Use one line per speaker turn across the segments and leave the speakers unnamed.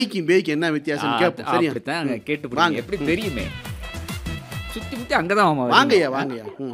நாய்க்கும் பேய்க்கு என்ன வித்தியாசம் கேட்போம் சரியா
அப்படித்தான்
ம்.
கேட்டு
வாங்க.
வாங்க எப்படி தெரியுமே சுத்தி முத்தி அங்கதான் மாமா வருது.
வாங்கய்யா வாங்கய்யா ம்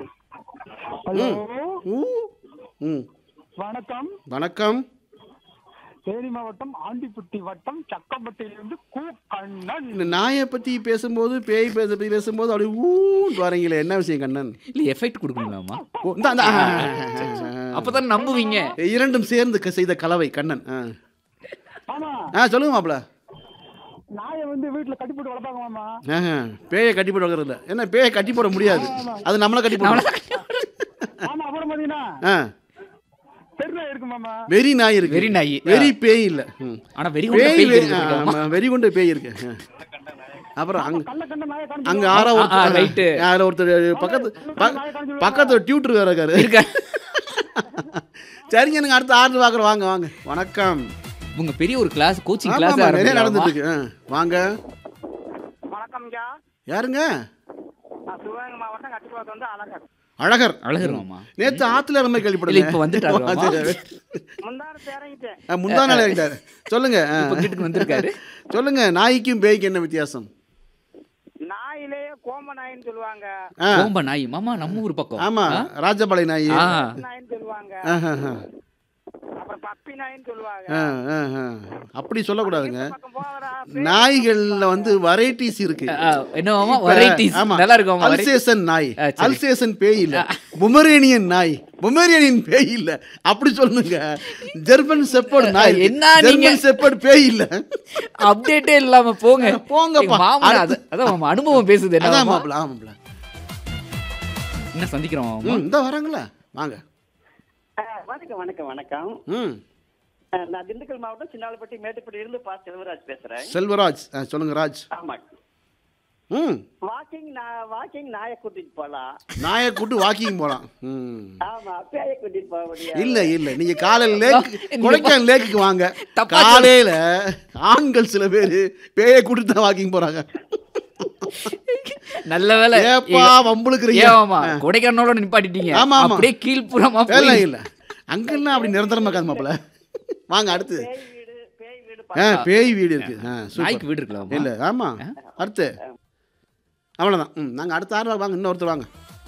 ஹலோ
ஊ. ம்
வணக்கம்
வணக்கம்
தேனி மாவட்டம் ஆண்டிப்பட்டி வட்டம் சக்கம்பட்டியிலிருந்து கு கண்ணன்
இந்த நாயை பத்தி பேசும்போது பேய் பேச பத்தி பேசும்போது அப்படியே ஊன்னு வரீங்களே என்ன விஷயம் கண்ணன்
இல்ல எஃபெக்ட் கொடுக்கணுங்களாமா
ஓ, இந்தா, இந்தா. ஆ, ஆ, ஆ, ஆ.
அப்பதான் நம்புவீங்க
இரண்டும் சேர்ந்து க- செய்த கலவை கண்ணன் ஆ.
ஆமா
ஆ சொல்லுங்க மாப்பிள
நாயை வந்து வீட்டுல கட்டி போட்டு வளர்ப்பாங்க மாமா
ஆஹா, பேயை கட்டி போட வைக்கிறது இல்ல என்ன பேயை கட்டி போட முடியாது அது நம்மள கட்டி போட
ஆமா அப்புறம் பாத்தீங்கன்னா
ஆ
தெருநாய் இருக்கு மாமா
வெறி நாய் இருக்கு
வெறி நாய்.
வெறி பேய் இல்ல ம்.
ஆனா வெறி கொண்ட
பேய்
பேய்
வெ-
இருக்கு
ஆ,
தெரியுமா?
ஆமா, வெறி கொண்ட பேய் இருக்கு ஆ. அப்புறம் அங்க
கள்ள கண்ட நாயை
அங்க
காணிச்சு
ஆறா
ஆ, ஆ,
ஒருத்தர்
right.
யாரோ ஒருத்தர் பக்கத்து ப- பக்கத்துல டியூட்டர் வேற இருக்காரு
இருக்க
சரிங்க எனக்கு அடுத்த ஆர்டர் பார்க்குறோம் வாங்க வாங்க வணக்கம்
உங்க பெரிய ஒரு கிளாஸ் கோச்சிங்
ஆமா,
கிளாஸ்
ஆமா, நிறைய நடந்துட்டு இருக்கு ஆ, வாங்க
வணக்கம் ஐயா
யாருங்க
நான் சிவகங்கை மாவட்டம் கட்டிக்குளத்து வந்து அழகர்
அழகர்
அழகர் மாமா
நேத்து ஆத்துல இறந்த
இல்ல,
கேள்விப்படுங்க
இப்ப வந்துட்டாரு மாமா.
முந்தானத்து இறங்கிட்டேன்
ஆ, முந்தா நாள் இறங்கிட்டாரு சொல்லுங்க ஆ.
இப்ப கிட்டுக்கு வந்திருக்காரு
சொல்லுங்க நாய்க்கும் பேய்க்கு என்ன வித்தியாசம்
நாயிலேயே கோம நாயின்னு சொல்லுவாங்க
ஆ,
கோம்ப நாய் மாமா நம்ம ஊர் பக்கம்
ஆமா
ஆ?
ராஜபாளைய நாய்
ஆ
நாயின்னு சொல்லுவாங்க
ஆஹா, ஆஹா.
அப்புறம் பப்பி நாயின்னு சொல்லுவாங்க
ஆ, ஆ, ஆ. அப்படி சொல்லக்கூடாதுங்க
பக்கம் போகிறா
நாய்கள்ல வந்து வெரைட்டிஸ் இருக்கு
ஆ, என்ன மாமா வெரைட்டிஸ்
ஆமா.
நல்லா இருக்கும் மாமா variety.
அல்சேசன் நாய்
ஆ, சரி.
அல்சேசன் பேய் இல்ல பொமரேனியன் நாய் பொமரேனியன் பேய் இல்ல அப்படி சொல்லுங்க ஜெர்மன் செப்பர்ட் நாய்
என்ன நீங்க?
ஜெர்மன் செப்பர்ட் பேய் இல்ல
அப்டேட்டே இல்லாம போங்க
போங்கப்பா.
எங்க மாமனார்
அடுத்து.
அது- அதான் மாமா அனுபவம் பேசுது என்ன
அதான்
மாமா?
மாப்பிள ஆமாப்ல
என்ன சந்திக்கிறோம் மாமா
ம் இந்த வராங்களா வாங்க
வணக்கம் வணக்கம் வணக்கம்
ம்
அஹ், நான் திண்டுக்கல் மாவட்டம் சின்னாலப்பட்டி மேட்டுப்பட்டி இருந்து பா செல்வராஜ் பேசுறேன்
செல்வராஜ் ஆ, சொல்லுங்க ராஜ்
ஆமா
ம்
வாக்கிங் நான் வாக்கிங் நாயை கூட்டிட்டு போலாம்
நாயை கூட்டு வாக்கிங் போலாம் ம்
ஆமா பேயை கூட்டிட்டு போக முடியாது
இல்ல இல்ல நீங்க காலையில லேக் கொடைக்கானல் லேக்குக்கு வாங்க
தப்பா
காலையில ஆண்கள் சில பேர் பேயை கூட்டிட்டு தான் வாக்கிங் போறாங்க
நல்ல வேலை
ஏப்பா வம்புழுக்குறீங்க
ஏன் மாமா கொடைக்கானலோட நிப்பாட்டிட்டீங்க
ஆமா, ஆமா.
அப்படியே கீழ்ப்புறமா
இல்ல
போய்
இல்ல அங்கெல்லாம் அப்படி நிரந்தரமா இருக்காது மாப்பிள வாங்க அடுத்து
பேய் வீடு பேய் வீடு
ஆ பேய் வீடு இருக்கு ஆ சூப்பர்
நாய்க்கு வீடு இருக்கலாம்
இல்ல ஆமா அடுத்து அவ்வளவுதான் ம் நாங்க அடுத்த ஆறு வாங்க இன்னொருத்தர் வாங்க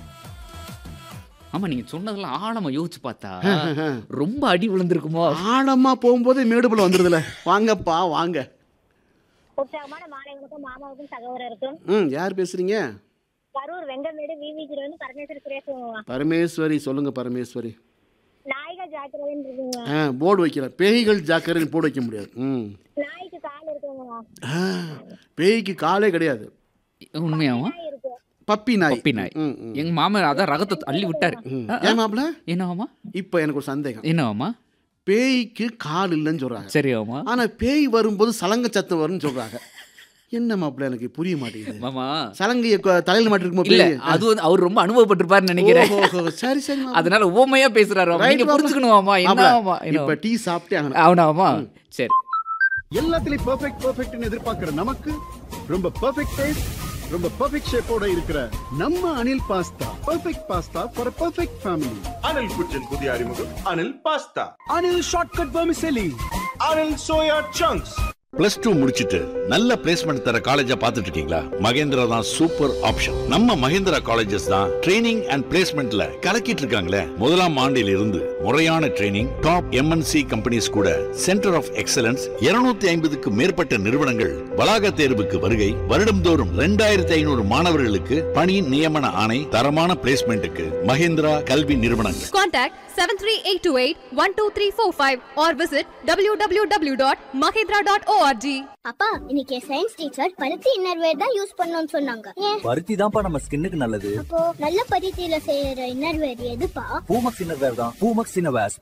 ஆமா நீங்க சொன்னதெல்லாம் ஆழமா யோசிச்சு பார்த்தா ரொம்ப அடி விழுந்திருக்குமோ
ஆழமா போகும்போது மேடுபுல வந்துருதுல வாங்கப்பா வாங்க
உற்சாகமான மாணவர்களுக்கும் மாமாவுக்கும் சகோதரருக்கும்
ம் யார் பேசுறீங்க
கரூர் வெங்கமேடு விவிஜில இருந்து பரமேஸ்வரி சுரேஷ்
பரமேஸ்வரி சொல்லுங்க பரமேஸ்வரி
நாய்கள் ஜாக்கிரதைன்னு இருக்குங்க
ஆ போர்டு வைக்கல பேய்கள் ஜாக்கிரதைன்னு போர்டு வைக்க முடியாது ம்
நாய்க்கு கால் இருக்குங்க
ஆ, பேய்க்கு காலே கிடையாது
உண்மையாமா
நாய் இருக்கு
பப்பி நாய்
பப்பி நாய்
ம், ம்.
எங்க மாமன் அதான் ரகத்தை அள்ளி விட்டாரு
ம். ஏன் மாப்பிள
என்னவாமா
இப்போ எனக்கு ஒரு சந்தேகம்
என்னவாமா
பேய்க்கு கால் இல்லைன்னு சொல்றாங்க
சரியாமா
ஆனா பேய் வரும்போது சலங்க சத்தம் வரும்னு சொல்றாங்க என்ன மாப்பிள எனக்கு புரிய மாட்டேங்குது
மாமா
சலங்கைய கொ- தலையில மாட்டிருக்குமோ
இல்ல
பேய்
அது வந்து அவர் ரொம்ப அனுபவப்பட்டிருப்பாருன்னு நினைக்கிறேன்
ஓஹோ, சரி சரி மாப்பிள.
அதனால ஓமையா பேசுறாரு மாமா.
Right,
நீங்க
மாப்பிள.
புரிஞ்சுக்கணுமாமா
மாப்பிள,
என்னவாமா
இப்ப டீ சாப்பிட்டே ஆகணும்
அவனாமா சரி
எல்லாத்துலயும் பெர்ஃபெக்ட் பெர்ஃபெக்ட்னு எதிர்பார்க்கிற நமக்கு ரொம்ப பெர்ஃபெக்ட் டேஸ்ட் ரொம்ப பெர்ஃபெக்ட் ஷேப்போட இருக்கிற நம்ம Anil pasta perfect pasta for perfect family
Anil കുറ്റൻ പുതിയ അറിമുഖം Anil pasta
Anil shortcut vermicelli
Anil soya chunks
plus two முடிச்சிட்டு நல்ல பிளேஸ்மெண்ட் தர காலேஜா பார்த்துட்டு இருக்கீங்களா மகேந்திரா தான் சூப்பர் ஆப்ஷன் நம்ம மகேந்திரா காலேஜஸ் தான் ட்ரைனிங் அண்ட் பிளேஸ்மெண்ட்ல கலக்கிட்டு இருக்காங்களே முதலாம் ஆண்டில் இருந்து முறையான ட்ரைனிங் டாப் எம்என்சி கம்பெனிஸ் கூட சென்டர் ஆஃப் எக்ஸலன்ஸ் 250 ஐம்பதுக்கு மேற்பட்ட நிறுவனங்கள் வளாக தேர்வுக்கு வருகை வருடம்தோறும் ரெண்டாயிரத்தி ஐநூறு மாணவர்களுக்கு பணி நியமன ஆணை தரமான பிளேஸ்மெண்ட்டுக்கு மகேந்திரா கல்வி நிறுவனங்கள்
Contact 73828-12345 or visit www.mahindra.org.
அப்பா இன்னைக்கு சயின்ஸ் டீச்சர் பருத்தி இன்னர்வேர் தான் யூஸ் பண்ணணும்னு சொன்னாங்க ஏன்
பருத்தி தான்ப்பா நம்ம ஸ்கின்னுக்கு நல்லது
அப்போ நல்ல பருத்தியில செய்யற இன்னர்வேர் எதுப்பா
பூமக்ஸ் இன்னர்வேர் தான் பூமக்ஸ் இன்னர்வேர்ஸ்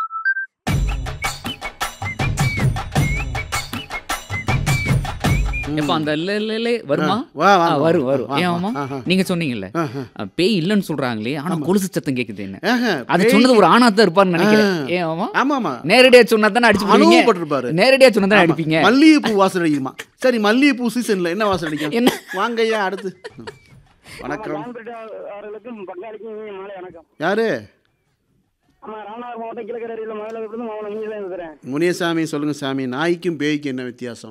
எப்ப அந்த லே, லே, லே வருமா
வா, வாங்க,
ஆ, வரும்
வா,
வரும்
வா,
ஏமாமா
வா, ஆஹா.
நீங்க சொன்னீங்கல்ல
ஆஹா.
அ, பேய் இல்லைன்னு சொல்றாங்களே ஆனா கொலுசு சத்தம் கேக்குது என்ன
ஆஹா,
அது
பேய்-
சொன்னது ஒரு ஆணா தான் இருப்பாருன்னு நினைக்கிறேன்
ஆ.
ஏமாமா
ஆமாமா
நேரடியா சொன்னா தானே அடிச்சு போடுவீங்க
அனுபவப்பட்டிருப்பாரு.
நேரடியா சொன்னா தானே
ஆமா.
அடிப்பீங்க
மல்லிகைப்பூ வாசனை அடிக்குமா சரி மல்லிகைப்பூ சீசன்ல என்ன வாசனை அடிக்கும்
என்ன?
வாங்கய்யா அடுத்து வணக்கம்
அவர்களுக்கும் பங்காளிக்கும் மாலை வணக்கம்
யாரு
ஆமா ராமநாதபுரம் மாவட்டம் கிழக்கரையில் முதல்ல மாவட்டம் பேசுறேன்
முனியசாமி சொல்லுங்க சாமி நாய்க்கும் பேய்க்கும் என்ன வித்தியாசம்